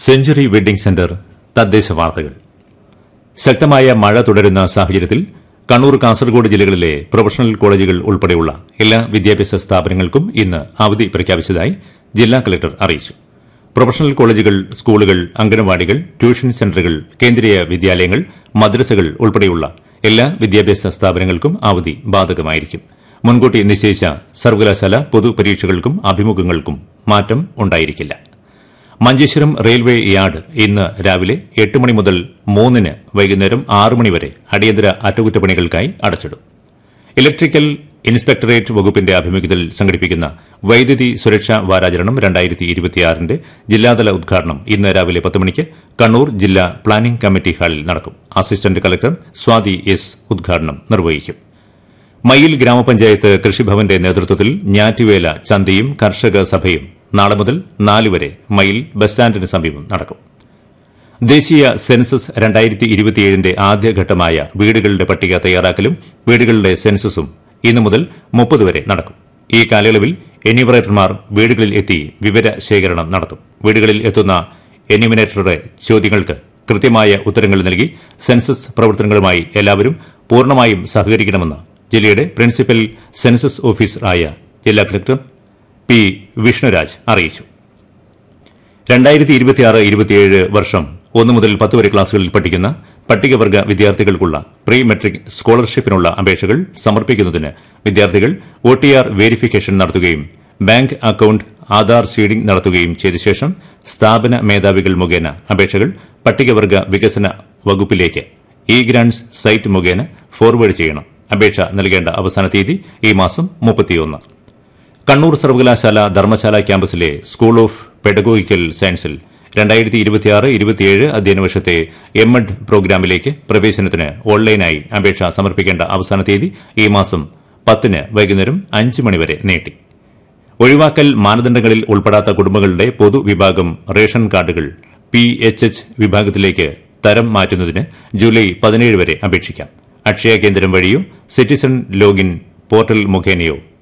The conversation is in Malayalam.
സെഞ്ചുറി വെഡ്ഡിംഗ് സെന്റർ തദ്ദേശ വാർത്തകൾ ശക്തമായ മഴ തുടരുന്ന സാഹചര്യത്തിൽ കണ്ണൂർ കാസർഗോഡ് ജില്ലകളിലെ പ്രൊഫഷണൽ കോളേജുകൾ ഉൾപ്പെടെയുള്ള എല്ലാ വിദ്യാഭ്യാസ സ്ഥാപനങ്ങൾക്കും ഇന്ന് അവധി പ്രഖ്യാപിച്ചതായി ജില്ലാ കളക്ടർ അറിയിച്ചു പ്രൊഫഷണൽ കോളേജുകൾ സ്കൂളുകൾ അംഗനവാടികൾ ട്യൂഷൻ സെന്ററുകൾ കേന്ദ്രീയ വിദ്യാലയങ്ങൾ മദ്രസകൾ ഉൾപ്പെടെയുള്ള എല്ലാ വിദ്യാഭ്യാസ സ്ഥാപനങ്ങൾക്കും അവധി ബാധകമായിരിക്കും മുൻകൂട്ടി നിശ്ചയിച്ച സർവകലാശാല പൊതുപരീക്ഷകൾക്കും അഭിമുഖങ്ങൾക്കും മാറ്റം ഉണ്ടായിരിക്കില്ല മഞ്ചേശ്വരം റെയിൽവേ യാർഡ് ഇന്ന് രാവിലെ എട്ട് മണി മുതൽ മൂന്നിന് വൈകുന്നേരം ആറ് മണി വരെ അടിയന്തര അറ്റകുറ്റപ്പണികൾക്കായി അടച്ചിടും ഇലക്ട്രിക്കൽ ഇൻസ്പെക്ടറേറ്റ് വകുപ്പിന്റെ ആഭിമുഖ്യത്തിൽ സംഘടിപ്പിക്കുന്ന വൈദ്യുതി സുരക്ഷാ വാരാചരണം രണ്ടായിരത്തി ഇരുപത്തിയാറിന്റെ ജില്ലാതല ഉദ്ഘാടനം ഇന്ന് രാവിലെ പത്ത് മണിക്ക് കണ്ണൂർ ജില്ലാ പ്ലാനിംഗ് കമ്മിറ്റി ഹാളിൽ നടക്കും അസിസ്റ്റന്റ് കളക്ടർ സ്വാതി എസ് ഉദ്ഘാടനം നിർവഹിക്കും മയിൽ ഗ്രാമപഞ്ചായത്ത് കൃഷിഭവന്റെ നേതൃത്വത്തിൽ ഞാറ്റുവേല ചന്തയും കർഷക സഭയും നാളെ മുതൽ നാല് വരെ മയിൽ ബസ് സ്റ്റാൻഡിന് സമീപം നടക്കും ദേശീയ സെൻസസ് രണ്ടായിരത്തി ഇരുപത്തിയേഴിന്റെ ആദ്യഘട്ടമായ വീടുകളുടെ പട്ടിക തയ്യാറാക്കലും വീടുകളുടെ സെൻസസും ഇന്നു മുതൽ മുപ്പത് വരെ നടക്കും ഈ കാലയളവിൽ എന്യൂമറേറ്റർമാർ വീടുകളിൽ എത്തി വിവര ശേഖരണം നടത്തും വീടുകളിൽ എത്തുന്ന എന്യൂമിനേറ്ററുടെ ചോദ്യങ്ങൾക്ക് കൃത്യമായ ഉത്തരങ്ങൾ നൽകി സെൻസസ് പ്രവർത്തനങ്ങളുമായി എല്ലാവരും പൂർണ്ണമായും സഹകരിക്കണമെന്ന് ജില്ലയുടെ പ്രിൻസിപ്പൽ സെൻസസ് ഓഫീസറായ ജില്ലാ കളക്ടർ പി വിഷ്ണുരാജ് അറിയിച്ചു രണ്ടായിരത്തി ഇരുപത്തിയാറ് ഇരുപത്തിയേഴ് വർഷം ഒന്ന് മുതൽ പത്ത് വരെ ക്ലാസുകളിൽ പഠിക്കുന്ന പട്ടികവർഗ വിദ്യാർത്ഥികൾക്കുള്ള പ്രീ മെട്രിക് സ്കോളർഷിപ്പിനുള്ള അപേക്ഷകൾ സമർപ്പിക്കുന്നതിന് വിദ്യാർത്ഥികൾ ഒ ടി ആർ വേരിഫിക്കേഷൻ നടത്തുകയും ബാങ്ക് അക്കൌണ്ട് ആധാർ സീഡിംഗ് നടത്തുകയും ചെയ്ത ശേഷം സ്ഥാപന മേധാവികൾ മുഖേന അപേക്ഷകൾ പട്ടികവർഗ വികസന വകുപ്പിലേക്ക് ഇ ഗ്രാൻസ് സൈറ്റ് മുഖേന ഫോർവേഡ് ചെയ്യണം അപേക്ഷ നൽകേണ്ട അവസാന തീയതി ഈ മാസം മുപ്പത്തിയൊന്ന് കണ്ണൂർ സർവകലാശാല ധർമ്മശാല ക്യാമ്പസിലെ സ്കൂൾ ഓഫ് പെഡഗോഗിക്കൽ സയൻസിൽ രണ്ടായിരത്തി ഇരുപത്തിയാറ് ഇരുപത്തിയേഴ് അധ്യയന വർഷത്തെ എം എഡ് പ്രോഗ്രാമിലേക്ക് പ്രവേശനത്തിന് ഓൺലൈനായി അപേക്ഷ സമർപ്പിക്കേണ്ട അവസാന തീയതി ഈ മാസം പത്തിന് വൈകുന്നേരം അഞ്ച് മണിവരെ നീട്ടി ഒഴിവാക്കൽ മാനദണ്ഡങ്ങളിൽ ഉൾപ്പെടാത്ത കുടുംബങ്ങളുടെ പൊതുവിഭാഗം റേഷൻ കാർഡുകൾ പി എച്ച് എച്ച് വിഭാഗത്തിലേക്ക് തരം മാറ്റുന്നതിന് ജൂലൈ പതിനേഴ് വരെ അപേക്ഷിക്കാം അക്ഷയ കേന്ദ്രം വഴിയോ സിറ്റിസൺ ലോഗിൻ പോർട്ടൽ മുഖേനയോ